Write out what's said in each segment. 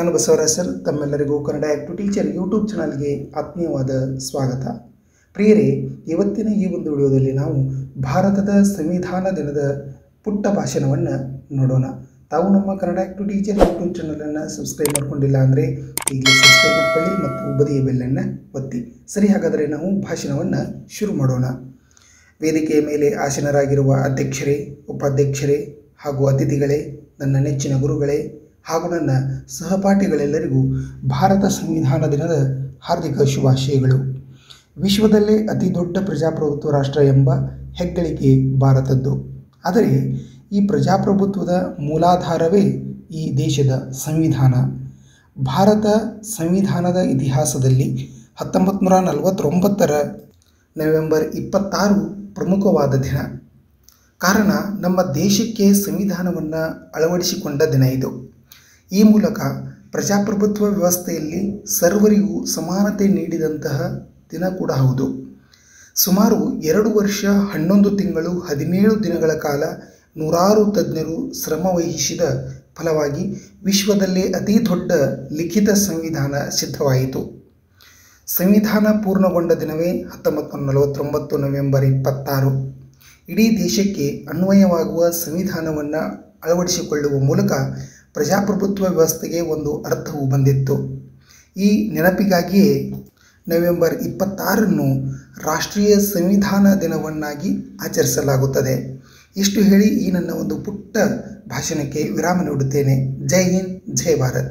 ನಾನು ಬಸವರಾಜ್ ಸರ್ ತಮ್ಮೆಲ್ಲರಿಗೂ Kannada act teacher YouTube ಚಾನಲ್ಗೆ ಆತ್ಮೀಯವಾದ ಸ್ವಾಗತ ಪ್ರಿಯರೇ ಇವತ್ತಿನ ಈ ಒಂದು ವಿಡಿಯೋದಲ್ಲಿ ನಾವು ಭಾರತದ ಸಂವಿಧಾನ ದಿನದ ಪುಟ್ಟ ಭಾಷಣವನ್ನು ನೋಡೋಣ ತಾವು ನಮ್ಮ ಕನ್ನಡ ಆ್ಯಕ್ಟು ಟೀಚರ್ ಯೂಟ್ಯೂಬ್ ಚಾನಲನ್ನು ಸಬ್ಸ್ಕ್ರೈಬ್ ಮಾಡ್ಕೊಂಡಿಲ್ಲ ಅಂದರೆ ಈಗಲೇ ಸಬ್ಸ್ಕ್ರೈಬ್ ಮಾಡ್ಕೊಳ್ಳಿ ಮತ್ತು ಬದಿಯ ಬೆಲ್ಲನ್ನು ಒತ್ತಿ ಸರಿ ಹಾಗಾದರೆ ನಾವು ಭಾಷಣವನ್ನು ಶುರು ಮಾಡೋಣ ವೇದಿಕೆಯ ಮೇಲೆ ಆಸೀನರಾಗಿರುವ ಅಧ್ಯಕ್ಷರೇ ಉಪಾಧ್ಯಕ್ಷರೇ ಹಾಗೂ ಅತಿಥಿಗಳೇ ನನ್ನ ನೆಚ್ಚಿನ ಗುರುಗಳೇ ಹಾಗೂ ನನ್ನ ಸಹಪಾಠಿಗಳೆಲ್ಲರಿಗೂ ಭಾರತ ಸಂವಿಧಾನ ದಿನದ ಹಾರ್ದಿಕ ಶುಭಾಶಯಗಳು ವಿಶ್ವದಲ್ಲೇ ಅತಿ ದೊಡ್ಡ ಪ್ರಜಾಪ್ರಭುತ್ವ ರಾಷ್ಟ್ರ ಎಂಬ ಹೆಗ್ಗಳಿಕೆ ಭಾರತದ್ದು ಆದರೆ ಈ ಪ್ರಜಾಪ್ರಭುತ್ವದ ಮೂಲಾಧಾರವೇ ಈ ದೇಶದ ಸಂವಿಧಾನ ಭಾರತ ಸಂವಿಧಾನದ ಇತಿಹಾಸದಲ್ಲಿ ಹತ್ತೊಂಬತ್ತು ನೂರ ನಲವತ್ತೊಂಬತ್ತರ ನವೆಂಬರ್ ಇಪ್ಪತ್ತಾರು ಪ್ರಮುಖವಾದ ದಿನ ಕಾರಣ ನಮ್ಮ ದೇಶಕ್ಕೆ ಸಂವಿಧಾನವನ್ನು ಅಳವಡಿಸಿಕೊಂಡ ದಿನ ಇದು ಈ ಮೂಲಕ ಪ್ರಜಾಪ್ರಭುತ್ವ ವ್ಯವಸ್ಥೆಯಲ್ಲಿ ಸರ್ವರಿಗೂ ಸಮಾನತೆ ನೀಡಿದಂತಹ ದಿನ ಕೂಡ ಹೌದು ಸುಮಾರು ಎರಡು ವರ್ಷ ಹನ್ನೊಂದು ತಿಂಗಳು ಹದಿನೇಳು ದಿನಗಳ ಕಾಲ ನೂರಾರು ತಜ್ಞರು ಶ್ರಮವಹಿಸಿದ ಫಲವಾಗಿ ವಿಶ್ವದಲ್ಲೇ ಅತಿ ದೊಡ್ಡ ಲಿಖಿತ ಸಂವಿಧಾನ ಸಿದ್ಧವಾಯಿತು ಸಂವಿಧಾನ ಪೂರ್ಣಗೊಂಡ ದಿನವೇ ಹತ್ತೊಂಬತ್ತು ನೂರ ನಲವತ್ತೊಂಬತ್ತು ನವೆಂಬರ್ ಇಪ್ಪತ್ತಾರು ಇಡೀ ದೇಶಕ್ಕೆ ಅನ್ವಯವಾಗುವ ಸಂವಿಧಾನವನ್ನು ಅಳವಡಿಸಿಕೊಳ್ಳುವ ಮೂಲಕ ಪ್ರಜಾಪ್ರಭುತ್ವ ವ್ಯವಸ್ಥೆಗೆ ಒಂದು ಅರ್ಥವು ಬಂದಿತ್ತು ಈ ನೆನಪಿಗಾಗಿಯೇ ನವೆಂಬರ್ ಇಪ್ಪತ್ತಾರನ್ನು ರಾಷ್ಟ್ರೀಯ ಸಂವಿಧಾನ ದಿನವನ್ನಾಗಿ ಆಚರಿಸಲಾಗುತ್ತದೆ ಇಷ್ಟು ಹೇಳಿ ಈ ನನ್ನ ಒಂದು ಪುಟ್ಟ ಭಾಷಣಕ್ಕೆ ವಿರಾಮ ನೀಡುತ್ತೇನೆ ಜೈ ಹಿಂದ್ ಜೈ ಭಾರತ್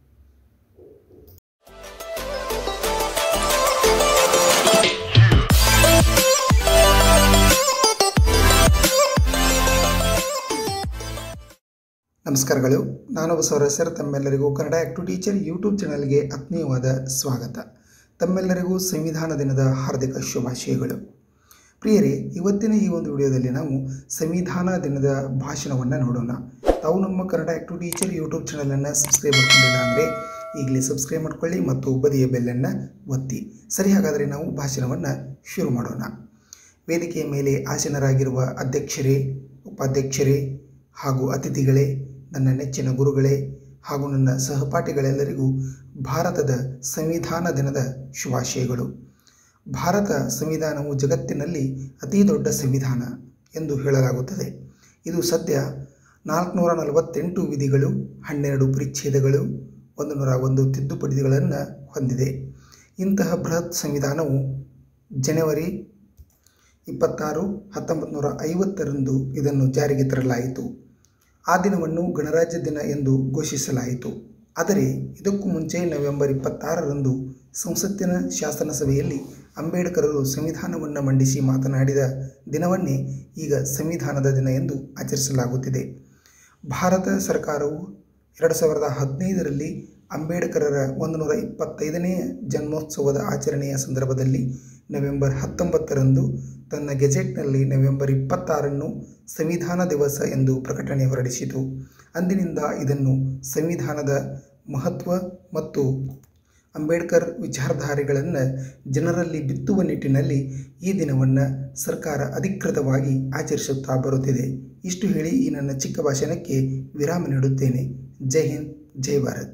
ನಮಸ್ಕಾರಗಳು ನಾನು ಬಸವರಾಜ್ ಸರ್ ತಮ್ಮೆಲ್ಲರಿಗೂ ಕನ್ನಡ ಆ್ಯಕ್ಟು ಟೀಚರ್ ಯೂಟ್ಯೂಬ್ ಚಾನಲ್ಗೆ ಆತ್ಮೀಯವಾದ ಸ್ವಾಗತ ತಮ್ಮೆಲ್ಲರಿಗೂ ಸಂವಿಧಾನ ದಿನದ ಹಾರ್ದಿಕ ಶುಭಾಶಯಗಳು ಪ್ರಿಯರೇ ಇವತ್ತಿನ ಈ ಒಂದು ವಿಡಿಯೋದಲ್ಲಿ ನಾವು ಸಂವಿಧಾನ ದಿನದ ಭಾಷಣವನ್ನು ನೋಡೋಣ ತಾವು ನಮ್ಮ ಕನ್ನಡ ಆ್ಯಕ್ಟು ಟೀಚರ್ ಯೂಟ್ಯೂಬ್ ಚಾನಲನ್ನು ಸಬ್ಸ್ಕ್ರೈಬ್ ಮಾಡ್ಕೊಂಡಿಲ್ಲ ಅಂದರೆ ಈಗಲೇ ಸಬ್ಸ್ಕ್ರೈಬ್ ಮಾಡ್ಕೊಳ್ಳಿ ಮತ್ತು ಬದಿಯ ಬೆಲ್ಲನ್ನು ಒತ್ತಿ ಸರಿ ಹಾಗಾದರೆ ನಾವು ಭಾಷಣವನ್ನು ಶುರು ಮಾಡೋಣ ವೇದಿಕೆಯ ಮೇಲೆ ಆಸೀನರಾಗಿರುವ ಅಧ್ಯಕ್ಷರೇ ಉಪಾಧ್ಯಕ್ಷರೇ ಹಾಗೂ ಅತಿಥಿಗಳೇ ನನ್ನ ನೆಚ್ಚಿನ ಗುರುಗಳೇ ಹಾಗೂ ನನ್ನ ಸಹಪಾಠಿಗಳೆಲ್ಲರಿಗೂ ಭಾರತದ ಸಂವಿಧಾನ ದಿನದ ಶುಭಾಶಯಗಳು ಭಾರತ ಸಂವಿಧಾನವು ಜಗತ್ತಿನಲ್ಲಿ ಅತಿ ದೊಡ್ಡ ಸಂವಿಧಾನ ಎಂದು ಹೇಳಲಾಗುತ್ತದೆ ಇದು ಸದ್ಯ ನಾಲ್ಕುನೂರ ನಲವತ್ತೆಂಟು ವಿಧಿಗಳು ಹನ್ನೆರಡು ಪರಿಚ್ಛೇದಗಳು ಒಂದು ನೂರ ಒಂದು ತಿದ್ದುಪಡಿಗಳನ್ನು ಹೊಂದಿದೆ ಇಂತಹ ಬೃಹತ್ ಸಂವಿಧಾನವು ಜನವರಿ ಇಪ್ಪತ್ತಾರು ಹತ್ತೊಂಬತ್ತು ನೂರ ಐವತ್ತರಂದು ಇದನ್ನು ಜಾರಿಗೆ ತರಲಾಯಿತು ಆ ದಿನವನ್ನು ಗಣರಾಜ್ಯ ದಿನ ಎಂದು ಘೋಷಿಸಲಾಯಿತು ಆದರೆ ಇದಕ್ಕೂ ಮುಂಚೆ ನವೆಂಬರ್ ಇಪ್ಪತ್ತಾರರಂದು ಸಂಸತ್ತಿನ ಶಾಸನಸಭೆಯಲ್ಲಿ ಅಂಬೇಡ್ಕರರು ಸಂವಿಧಾನವನ್ನು ಮಂಡಿಸಿ ಮಾತನಾಡಿದ ದಿನವನ್ನೇ ಈಗ ಸಂವಿಧಾನದ ದಿನ ಎಂದು ಆಚರಿಸಲಾಗುತ್ತಿದೆ ಭಾರತ ಸರ್ಕಾರವು ಎರಡು ಸಾವಿರದ ಹದಿನೈದರಲ್ಲಿ ಅಂಬೇಡ್ಕರರ ಒಂದು ನೂರ ಇಪ್ಪತ್ತೈದನೇ ಜನ್ಮೋತ್ಸವದ ಆಚರಣೆಯ ಸಂದರ್ಭದಲ್ಲಿ ನವೆಂಬರ್ ಹತ್ತೊಂಬತ್ತರಂದು ತನ್ನ ಗೆಜೆಟ್ನಲ್ಲಿ ನವೆಂಬರ್ ಇಪ್ಪತ್ತಾರನ್ನು ಸಂವಿಧಾನ ದಿವಸ ಎಂದು ಪ್ರಕಟಣೆ ಹೊರಡಿಸಿತು ಅಂದಿನಿಂದ ಇದನ್ನು ಸಂವಿಧಾನದ ಮಹತ್ವ ಮತ್ತು ಅಂಬೇಡ್ಕರ್ ವಿಚಾರಧಾರೆಗಳನ್ನು ಜನರಲ್ಲಿ ಬಿತ್ತುವ ನಿಟ್ಟಿನಲ್ಲಿ ಈ ದಿನವನ್ನು ಸರ್ಕಾರ ಅಧಿಕೃತವಾಗಿ ಆಚರಿಸುತ್ತಾ ಬರುತ್ತಿದೆ ಇಷ್ಟು ಹೇಳಿ ಈ ನನ್ನ ಚಿಕ್ಕ ಭಾಷಣಕ್ಕೆ ವಿರಾಮ ನೀಡುತ್ತೇನೆ ಜೈ ಹಿಂದ್ ಜೈ ಭಾರತ್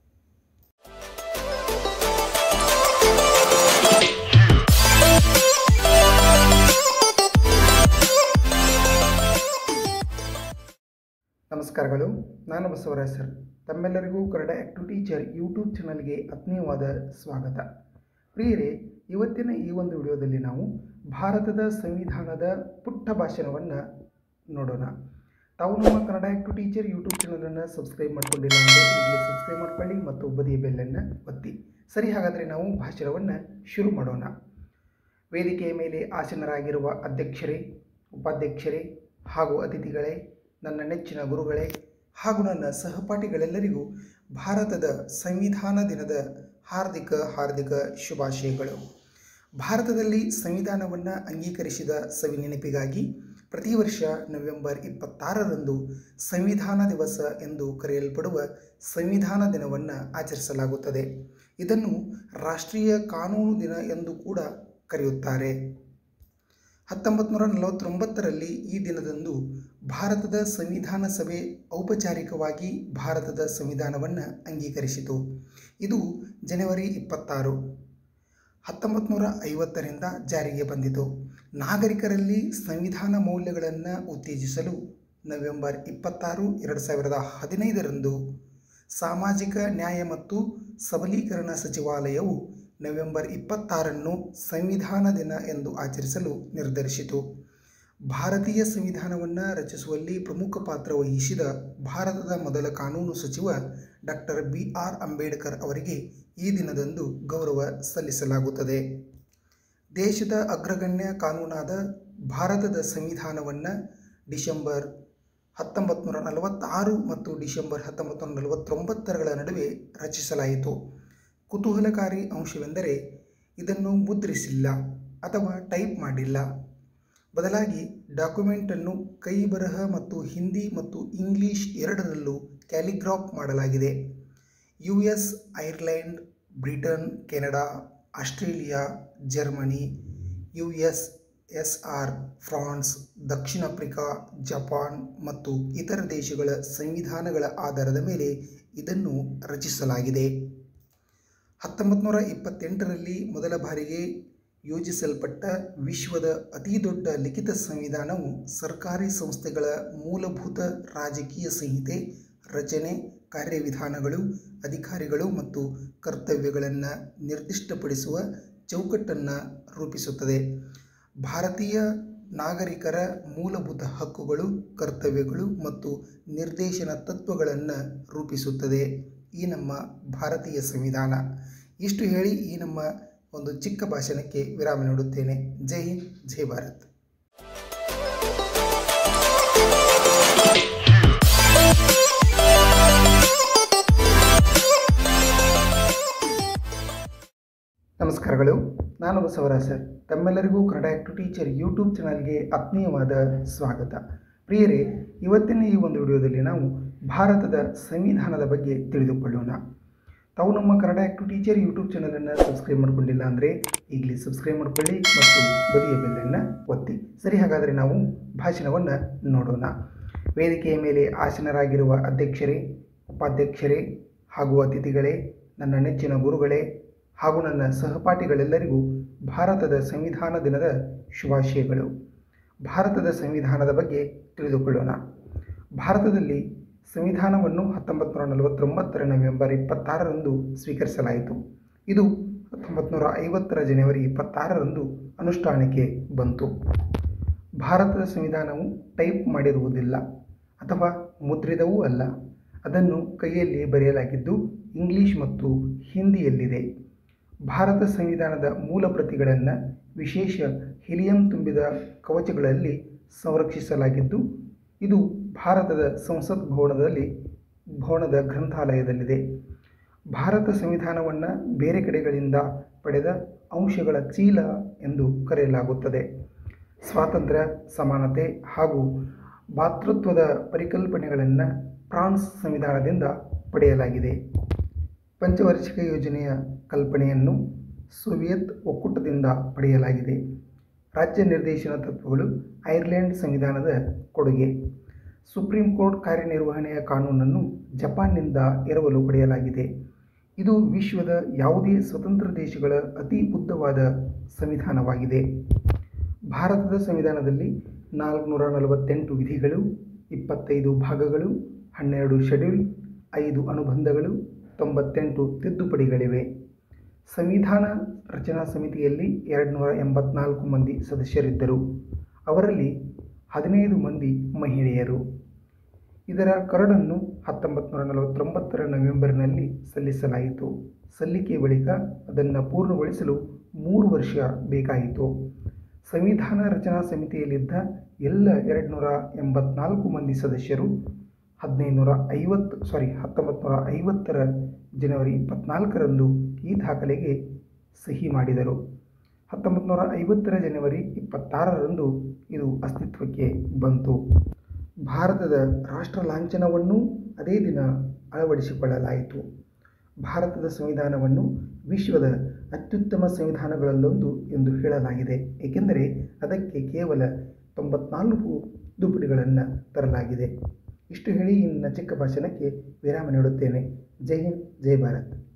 ನಮಸ್ಕಾರಗಳು ನಾನು ಬಸವರಾಜ್ ಸರ್ ತಮ್ಮೆಲ್ಲರಿಗೂ ಕನ್ನಡ ಆ್ಯಕ್ಟು ಟೀಚರ್ ಯೂಟ್ಯೂಬ್ ಚಾನಲ್ಗೆ ಆತ್ಮೀಯವಾದ ಸ್ವಾಗತ ಪ್ರಿಯರೇ ಇವತ್ತಿನ ಈ ಒಂದು ವಿಡಿಯೋದಲ್ಲಿ ನಾವು ಭಾರತದ ಸಂವಿಧಾನದ ಪುಟ್ಟ ಭಾಷಣವನ್ನು ನೋಡೋಣ ತಾವು ನಮ್ಮ ಕನ್ನಡ ಆ್ಯಕ್ಟು ಟೀಚರ್ ಯೂಟ್ಯೂಬ್ ಚಾನಲನ್ನು ಸಬ್ಸ್ಕ್ರೈಬ್ ಮಾಡ್ಕೊಂಡಿಲ್ಲ ಅಂದರೆ ಈಗಲೇ ಸಬ್ಸ್ಕ್ರೈಬ್ ಮಾಡ್ಕೊಳ್ಳಿ ಮತ್ತು ಬದಿಯ ಬೆಲ್ಲನ್ನು ಒತ್ತಿ ಸರಿ ಹಾಗಾದರೆ ನಾವು ಭಾಷಣವನ್ನು ಶುರು ಮಾಡೋಣ ವೇದಿಕೆಯ ಮೇಲೆ ಆಸೀನರಾಗಿರುವ ಅಧ್ಯಕ್ಷರೇ ಉಪಾಧ್ಯಕ್ಷರೇ ಹಾಗೂ ಅತಿಥಿಗಳೇ ನನ್ನ ನೆಚ್ಚಿನ ಗುರುಗಳೇ ಹಾಗೂ ನನ್ನ ಸಹಪಾಠಿಗಳೆಲ್ಲರಿಗೂ ಭಾರತದ ಸಂವಿಧಾನ ದಿನದ ಹಾರ್ದಿಕ ಹಾರ್ದಿಕ ಶುಭಾಶಯಗಳು ಭಾರತದಲ್ಲಿ ಸಂವಿಧಾನವನ್ನು ಅಂಗೀಕರಿಸಿದ ಸವಿ ನೆನಪಿಗಾಗಿ ಪ್ರತಿ ವರ್ಷ ನವೆಂಬರ್ ಇಪ್ಪತ್ತಾರರಂದು ಸಂವಿಧಾನ ದಿವಸ ಎಂದು ಕರೆಯಲ್ಪಡುವ ಸಂವಿಧಾನ ದಿನವನ್ನು ಆಚರಿಸಲಾಗುತ್ತದೆ ಇದನ್ನು ರಾಷ್ಟ್ರೀಯ ಕಾನೂನು ದಿನ ಎಂದು ಕೂಡ ಕರೆಯುತ್ತಾರೆ ಹತ್ತೊಂಬತ್ತು ನೂರ ನಲವತ್ತೊಂಬತ್ತರಲ್ಲಿ ಈ ದಿನದಂದು ಭಾರತದ ಸಂವಿಧಾನ ಸಭೆ ಔಪಚಾರಿಕವಾಗಿ ಭಾರತದ ಸಂವಿಧಾನವನ್ನು ಅಂಗೀಕರಿಸಿತು ಇದು ಜನವರಿ ಇಪ್ಪತ್ತಾರು ಹತ್ತೊಂಬತ್ತು ನೂರ ಐವತ್ತರಿಂದ ಜಾರಿಗೆ ಬಂದಿತು ನಾಗರಿಕರಲ್ಲಿ ಸಂವಿಧಾನ ಮೌಲ್ಯಗಳನ್ನು ಉತ್ತೇಜಿಸಲು ನವೆಂಬರ್ ಇಪ್ಪತ್ತಾರು ಎರಡು ಸಾವಿರದ ಹದಿನೈದರಂದು ಸಾಮಾಜಿಕ ನ್ಯಾಯ ಮತ್ತು ಸಬಲೀಕರಣ ಸಚಿವಾಲಯವು ನವೆಂಬರ್ ಇಪ್ಪತ್ತಾರನ್ನು ಸಂವಿಧಾನ ದಿನ ಎಂದು ಆಚರಿಸಲು ನಿರ್ಧರಿಸಿತು ಭಾರತೀಯ ಸಂವಿಧಾನವನ್ನು ರಚಿಸುವಲ್ಲಿ ಪ್ರಮುಖ ಪಾತ್ರ ವಹಿಸಿದ ಭಾರತದ ಮೊದಲ ಕಾನೂನು ಸಚಿವ ಡಾಕ್ಟರ್ ಬಿ ಆರ್ ಅಂಬೇಡ್ಕರ್ ಅವರಿಗೆ ಈ ದಿನದಂದು ಗೌರವ ಸಲ್ಲಿಸಲಾಗುತ್ತದೆ ದೇಶದ ಅಗ್ರಗಣ್ಯ ಕಾನೂನಾದ ಭಾರತದ ಸಂವಿಧಾನವನ್ನು ಡಿಸೆಂಬರ್ ಹತ್ತೊಂಬತ್ತು ನೂರ ನಲವತ್ತಾರು ಮತ್ತು ಡಿಸೆಂಬರ್ ಹತ್ತೊಂಬತ್ತು ನೂರ ನಲವತ್ತೊಂಬತ್ತರಗಳ ನಡುವೆ ರಚಿಸಲಾಯಿತು ಕುತೂಹಲಕಾರಿ ಅಂಶವೆಂದರೆ ಇದನ್ನು ಮುದ್ರಿಸಿಲ್ಲ ಅಥವಾ ಟೈಪ್ ಮಾಡಿಲ್ಲ ಬದಲಾಗಿ ಡಾಕ್ಯುಮೆಂಟನ್ನು ಕೈ ಬರಹ ಮತ್ತು ಹಿಂದಿ ಮತ್ತು ಇಂಗ್ಲಿಷ್ ಎರಡರಲ್ಲೂ ಕ್ಯಾಲಿಗ್ರಾಫ್ ಮಾಡಲಾಗಿದೆ U S Ireland Britain Canada Australia Germany U S S R France ದಕ್ಷಿಣ ಆಫ್ರಿಕಾ ಜಪಾನ್ ಮತ್ತು ಇತರ ದೇಶಗಳ ಸಂವಿಧಾನಗಳ ಆಧಾರದ ಮೇಲೆ ಇದನ್ನು ರಚಿಸಲಾಗಿದೆ ಹತ್ತೊಂಬತ್ತು ನೂರ ಇಪ್ಪತ್ತೆಂಟರಲ್ಲಿ ಮೊದಲ ಬಾರಿಗೆ ಯೋಜಿಸಲ್ಪಟ್ಟ ವಿಶ್ವದ ಅತಿದೊಡ್ಡ ಲಿಖಿತ ಸಂವಿಧಾನವು ಸರ್ಕಾರಿ ಸಂಸ್ಥೆಗಳ ಮೂಲಭೂತ ರಾಜಕೀಯ ಸಂಹಿತೆ ರಚನೆ ಕಾರ್ಯವಿಧಾನಗಳು ಅಧಿಕಾರಿಗಳು ಮತ್ತು ಕರ್ತವ್ಯಗಳನ್ನು ನಿರ್ದಿಷ್ಟಪಡಿಸುವ ಚೌಕಟ್ಟನ್ನು ರೂಪಿಸುತ್ತದೆ ಭಾರತೀಯ ನಾಗರಿಕರ ಮೂಲಭೂತ ಹಕ್ಕುಗಳು ಕರ್ತವ್ಯಗಳು ಮತ್ತು ನಿರ್ದೇಶನ ತತ್ವಗಳನ್ನು ರೂಪಿಸುತ್ತದೆ ಈ ನಮ್ಮ ಭಾರತೀಯ ಸಂವಿಧಾನ ಇಷ್ಟು ಹೇಳಿ ಈ ನಮ್ಮ ಒಂದು ಚಿಕ್ಕ ಭಾಷಣಕ್ಕೆ ವಿರಾಮ ನೀಡುತ್ತೇನೆ ಜೈ ಹಿಂದ್ ಜೈ ಭಾರತ್ ನಮಸ್ಕಾರಗಳು ನಾನು ಬಸವರಾಜ ಸರ್ ತಮ್ಮೆಲ್ಲರಿಗೂ ಕನ್ನಡ ಟು ಟೀಚರ್ ಯೂಟ್ಯೂಬ್ ಚಾನಲ್ಗೆ ಆತ್ಮೀಯವಾದ ಸ್ವಾಗತ ಪ್ರಿಯರೇ ಇವತ್ತಿನ ಈ ಒಂದು ವಿಡಿಯೋದಲ್ಲಿ ನಾವು ಭಾರತದ ಸಂವಿಧಾನದ ಬಗ್ಗೆ ತಿಳಿದುಕೊಳ್ಳೋಣ ತಾವು ನಮ್ಮ ಕನ್ನಡ ಟು ಟೀಚರ್ ಯೂಟ್ಯೂಬ್ ಚಾನಲನ್ನು ಸಬ್ಸ್ಕ್ರೈಬ್ ಮಾಡ್ಕೊಂಡಿಲ್ಲ ಅಂದರೆ ಈಗಲೇ ಸಬ್ಸ್ಕ್ರೈಬ್ ಮಾಡ್ಕೊಳ್ಳಿ ಮತ್ತು ಬದಿಯ ಬೆಲ್ಲನ್ನು ಒತ್ತಿ ಸರಿ ಹಾಗಾದರೆ ನಾವು ಭಾಷಣವನ್ನು ನೋಡೋಣ ವೇದಿಕೆಯ ಮೇಲೆ ಆಸನರಾಗಿರುವ ಅಧ್ಯಕ್ಷರೇ ಉಪಾಧ್ಯಕ್ಷರೇ ಹಾಗೂ ಅತಿಥಿಗಳೇ ನನ್ನ ನೆಚ್ಚಿನ ಗುರುಗಳೇ ಹಾಗೂ ನನ್ನ ಸಹಪಾಠಿಗಳೆಲ್ಲರಿಗೂ ಭಾರತದ ಸಂವಿಧಾನ ದಿನದ ಶುಭಾಶಯಗಳು ಭಾರತದ ಸಂವಿಧಾನದ ಬಗ್ಗೆ ತಿಳಿದುಕೊಳ್ಳೋಣ ಭಾರತದಲ್ಲಿ ಸಂವಿಧಾನವನ್ನು ಹತ್ತೊಂಬತ್ತು ನೂರ ನಲವತ್ತೊಂಬತ್ತರ ನವೆಂಬರ್ ಇಪ್ಪತ್ತಾರರಂದು ಸ್ವೀಕರಿಸಲಾಯಿತು ಇದು ಹತ್ತೊಂಬತ್ತು ನೂರ ಐವತ್ತರ ಜನವರಿ ಇಪ್ಪತ್ತಾರರಂದು ಅನುಷ್ಠಾನಕ್ಕೆ ಬಂತು ಭಾರತದ ಸಂವಿಧಾನವು ಟೈಪ್ ಮಾಡಿರುವುದಿಲ್ಲ ಅಥವಾ ಮುದ್ರಿತವೂ ಅಲ್ಲ ಅದನ್ನು ಕೈಯಲ್ಲಿ ಬರೆಯಲಾಗಿದ್ದು ಇಂಗ್ಲಿಷ್ ಮತ್ತು ಹಿಂದಿಯಲ್ಲಿದೆ ಭಾರತ ಸಂವಿಧಾನದ ಮೂಲ ಪ್ರತಿಗಳನ್ನು ವಿಶೇಷ ಹಿಲಿಯಂ ತುಂಬಿದ ಕವಚಗಳಲ್ಲಿ ಸಂರಕ್ಷಿಸಲಾಗಿದ್ದು ಇದು ಭಾರತದ ಸಂಸತ್ ಭವನದಲ್ಲಿ ಭವನದ ಗ್ರಂಥಾಲಯದಲ್ಲಿದೆ ಭಾರತ ಸಂವಿಧಾನವನ್ನು ಬೇರೆ ಕಡೆಗಳಿಂದ ಪಡೆದ ಅಂಶಗಳ ಚೀಲ ಎಂದು ಕರೆಯಲಾಗುತ್ತದೆ ಸ್ವಾತಂತ್ರ್ಯ ಸಮಾನತೆ ಹಾಗೂ ಭಾತೃತ್ವದ ಪರಿಕಲ್ಪನೆಗಳನ್ನು ಫ್ರಾನ್ಸ್ ಸಂವಿಧಾನದಿಂದ ಪಡೆಯಲಾಗಿದೆ ಪಂಚವಾರ್ಷಿಕ ಯೋಜನೆಯ ಕಲ್ಪನೆಯನ್ನು ಸೋವಿಯತ್ ಒಕ್ಕೂಟದಿಂದ ಪಡೆಯಲಾಗಿದೆ ರಾಜ್ಯ ನಿರ್ದೇಶನ ತತ್ವಗಳು ಐರ್ಲೆಂಡ್ ಸಂವಿಧಾನದ ಕೊಡುಗೆ ಸುಪ್ರೀಂ ಕೋರ್ಟ್ ಕಾರ್ಯನಿರ್ವಹಣೆಯ ಕಾನೂನನ್ನು ಜಪಾನ್ನಿಂದ ಎರವಲು ಪಡೆಯಲಾಗಿದೆ ಇದು ವಿಶ್ವದ ಯಾವುದೇ ಸ್ವತಂತ್ರ ದೇಶಗಳ ಅತಿ ಉದ್ದವಾದ ಸಂವಿಧಾನವಾಗಿದೆ ಭಾರತದ ಸಂವಿಧಾನದಲ್ಲಿ ನಾಲ್ಕುನೂರ ನಲವತ್ತೆಂಟು ವಿಧಿಗಳು ಇಪ್ಪತ್ತೈದು ಭಾಗಗಳು ಹನ್ನೆರಡು ಶೆಡ್ಯೂಲ್ ಐದು ಅನುಬಂಧಗಳು ತೊಂಬತ್ತೆಂಟು ತಿದ್ದುಪಡಿಗಳಿವೆ ಸಂವಿಧಾನ ರಚನಾ ಸಮಿತಿಯಲ್ಲಿ ಎರಡು ನೂರ ಎಂಬತ್ನಾಲ್ಕು ಮಂದಿ ಸದಸ್ಯರಿದ್ದರು ಅವರಲ್ಲಿ ಹದಿನೈದು ಮಂದಿ ಮಹಿಳೆಯರು ಇದರ ಕರಡನ್ನು ಹತ್ತೊಂಬತ್ತು ನೂರ ನಲವತ್ತೊಂಬತ್ತರ ನವೆಂಬರ್ನಲ್ಲಿ ಸಲ್ಲಿಸಲಾಯಿತು ಸಲ್ಲಿಕೆ ಬಳಿಕ ಅದನ್ನು ಪೂರ್ಣಗೊಳಿಸಲು ಮೂರು ವರ್ಷ ಬೇಕಾಯಿತು ಸಂವಿಧಾನ ರಚನಾ ಸಮಿತಿಯಲ್ಲಿದ್ದ ಎಲ್ಲ ಎರಡು ನೂರ ಎಂಬತ್ನಾಲ್ಕು ಮಂದಿ ಸದಸ್ಯರು ಹದಿನೈದು ನೂರ ಐವತ್ತು ಸಾರಿ ಹತ್ತೊಂಬತ್ತು ನೂರ ಐವತ್ತರ ಜನವರಿ ಇಪ್ಪತ್ನಾಲ್ಕರಂದು ಈ ದಾಖಲೆಗೆ ಸಹಿ ಮಾಡಿದರು ಹತ್ತೊಂಬತ್ತು ನೂರ ಐವತ್ತರ ಜನವರಿ ಇಪ್ಪತ್ತಾರರಂದು ಇದು ಅಸ್ತಿತ್ವಕ್ಕೆ ಬಂತು ಭಾರತದ ರಾಷ್ಟ್ರ ಲಾಂಛನವನ್ನು ಅದೇ ದಿನ ಅಳವಡಿಸಿಕೊಳ್ಳಲಾಯಿತು ಭಾರತದ ಸಂವಿಧಾನವನ್ನು ವಿಶ್ವದ ಅತ್ಯುತ್ತಮ ಸಂವಿಧಾನಗಳಲ್ಲೊಂದು ಎಂದು ಹೇಳಲಾಗಿದೆ ಏಕೆಂದರೆ ಅದಕ್ಕೆ ಕೇವಲ ತೊಂಬತ್ನಾಲ್ಕು ತಿದ್ದುಪಡಿಗಳನ್ನು ತರಲಾಗಿದೆ ಇಷ್ಟು ಹೇಳಿ ಇನ್ನು ಚಿಕ್ಕ ಭಾಷಣಕ್ಕೆ ವಿರಾಮ ನೀಡುತ್ತೇನೆ ಜೈ ಹಿಂದ್ ಜೈ ಭಾರತ್